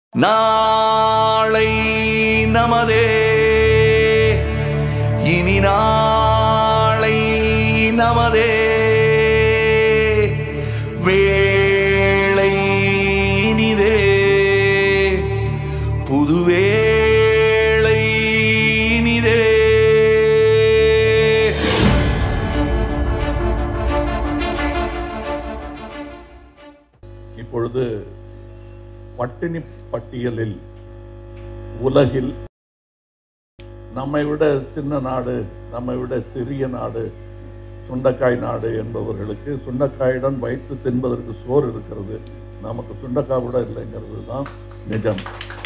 நாளை நமதே இனி நாளை நமதே வேளை இனிதே புதுவேளை இனிதே இப்பொழுது பட்டினி பட்டியலில் உலகில் நம்மை விட சின்ன நாடு நம்மை விட சிறிய நாடு சுண்டைக்காய் நாடு என்பவர்களுக்கு சுண்டைக்காயுடன் வைத்து தின்பதற்கு சோறு இருக்கிறது நமக்கு சுண்டைக்காய் கூட இல்லைங்கிறது தான் நிஜம்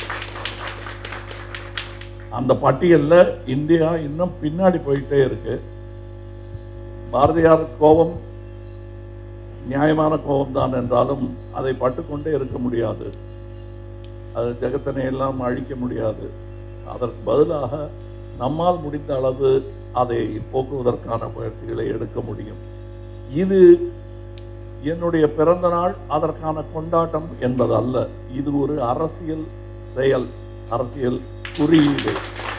அந்த பட்டியல்ல இந்தியா இன்னும் பின்னாடி போயிட்டே இருக்கு பாரதியார் கோபம் நியாயமான கோபம் தான் என்றாலும் அதை பட்டுக்கொண்டே இருக்க முடியாது அது ஜெகத்தினை எல்லாம் அழிக்க முடியாது அதற்கு பதிலாக நம்மால் முடிந்த அளவு அதை போக்குவதற்கான முயற்சிகளை எடுக்க முடியும் இது என்னுடைய பிறந்த நாள் அதற்கான கொண்டாட்டம் என்பது அல்ல இது ஒரு அரசியல் செயல் அரசியல் குறியீடு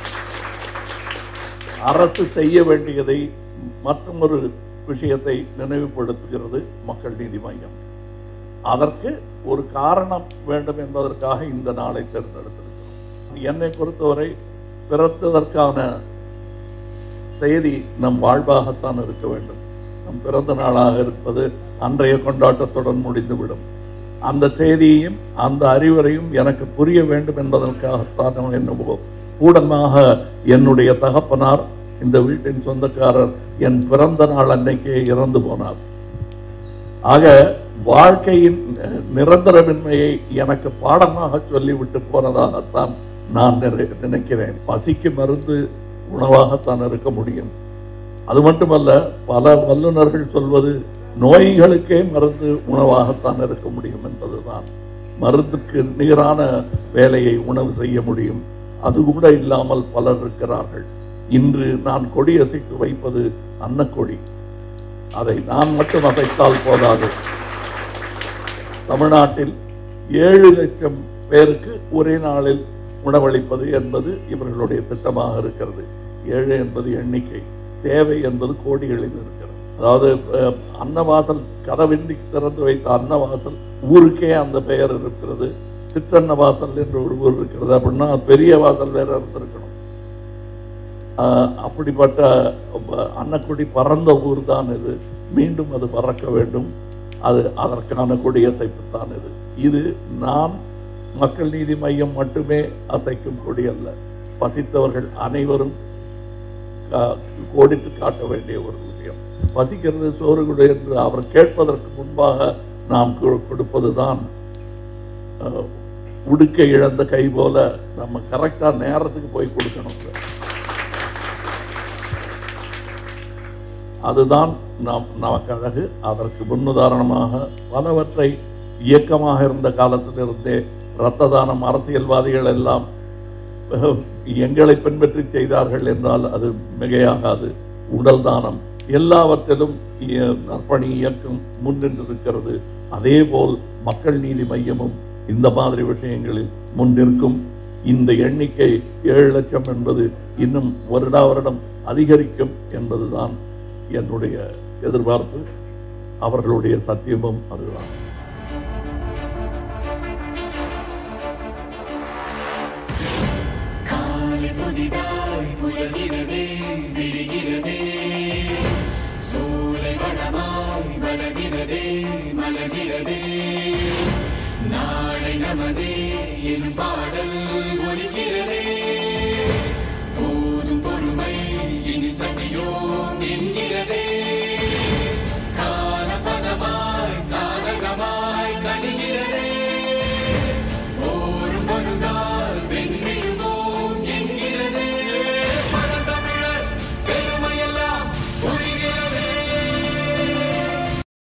அரசு செய்ய வேண்டியதை மற்றொரு விஷயத்தை நினைவுபடுத்துகிறது மக்கள் நீதி மையம் அதற்கு ஒரு காரணம் வேண்டும் என்பதற்காக இந்த நாளை தேர்ந்தெடுத்திருக்கிறோம் என்னை பொறுத்தவரை பிறந்ததற்கான செய்தி நம் வாழ்வாகத்தான் இருக்க வேண்டும் நம் பிறந்த நாளாக இருப்பது அன்றைய கொண்டாட்டத்துடன் முடிந்துவிடும் அந்த செய்தியையும் அந்த அறிவுரையும் எனக்கு புரிய வேண்டும் என்பதற்காகத்தான் என்னவோ கூடமாக என்னுடைய தகப்பனார் இந்த வீட்டின் சொந்தக்காரர் என் பிறந்த நாள் அன்னைக்கே இறந்து போனார் ஆக வாழ்க்கையின் அஹ், நிரந்தரமின்மையை எனக்கு பாடமாக சொல்லிவிட்டு போனதாகத்தான் நான் நினை- நினைக்கிறேன் பசிக்கு மருந்து உணவாகத்தான் இருக்க முடியும் அது மட்டுமல்ல பல வல்லுநர்கள் சொல்வது நோய்களுக்கே மருந்து உணவாகத்தான் இருக்க முடியும் என்பதுதான் மருந்துக்கு நிகரான வேலையை உணவு செய்ய முடியும் அது கூட இல்லாமல் பலர் இருக்கிறார்கள் இன்று நான் கொடியசைத்து வைப்பது அன்னக்கொடி அதை நான் மட்டும் அசைத்தால் போதாது தமிழ்நாட்டில் ஏழு லட்சம் பேருக்கு ஒரே நாளில் உணவளிப்பது என்பது இவர்களுடைய திட்டமாக இருக்கிறது ஏழு என்பது எண்ணிக்கை தேவை என்பது கோடிகளில் இருக்கிறது அதாவது அஹ், அன்னவாசல் கதவின்றி திறந்து வைத்த அன்னவாசல் ஊருக்கே அந்த பெயர் இருக்கிறது சிற்றன்னவாசல் என்று ஒரு ஊர் இருக்கிறது அப்படின்னா பெரிய வாசல் வேற இருந்திருக்கணும் ஆஹ் அப்படிப்பட்ட ப- அன்னக்குடி பறந்த ஊர் தான் இது மீண்டும் அது பறக்க வேண்டும் அது அதற்கான கொடியசைப்பு தான் இது இது நான் மக்கள் நீதி மையம் மட்டுமே அசைக்கும் கொடி அல்ல பசித்தவர்கள் அனைவரும் கா- கோடிட்டு காட்ட வேண்டிய ஒரு விஷயம் பசிக்கிறது சோறு கொடு என்று அவர் கேட்பதற்கு முன்பாக நாம் கொ- கொடுப்பதுதான் ஆஹ், உடுக்க இழந்த கை போல நம்ம கரெக்டா நேரத்துக்கு போய் கொடுக்கணும் அதுதான் நாம் நமக்கு அழகு அதற்கு முன்னுதாரணமாக பலவற்றை இயக்கமாக இருந்த காலத்திலிருந்தே இரத்த தானம் அரசியல்வாதிகள் எல்லாம் அஹ், எங்களை பின்பற்றி செய்தார்கள் என்றால் அது மிகையாகாது உடல் தானம் எல்லாவற்றிலும் இய- நற்பணி இயக்கம் முன்னின்றிருக்கிறது அதேபோல் மக்கள் நீதி மையமும் இந்த மாதிரி விஷயங்களில் முன்னிற்கும் இந்த எண்ணிக்கை ஏழு லட்சம் என்பது இன்னும் வருடா வருடம் அதிகரிக்கும் என்பதுதான் என்னுடைய எதிர்பார்ப்பு அவர்களுடைய சத்தியமும் அதுதான் காலை புதிதாய் புலர்கிறதே விடுகிறதே சூலை வளமாய் வளர்கிறதே மலர்கிறதே நாளை நமதே எனும் பாடல் ஒலிக்கிறதே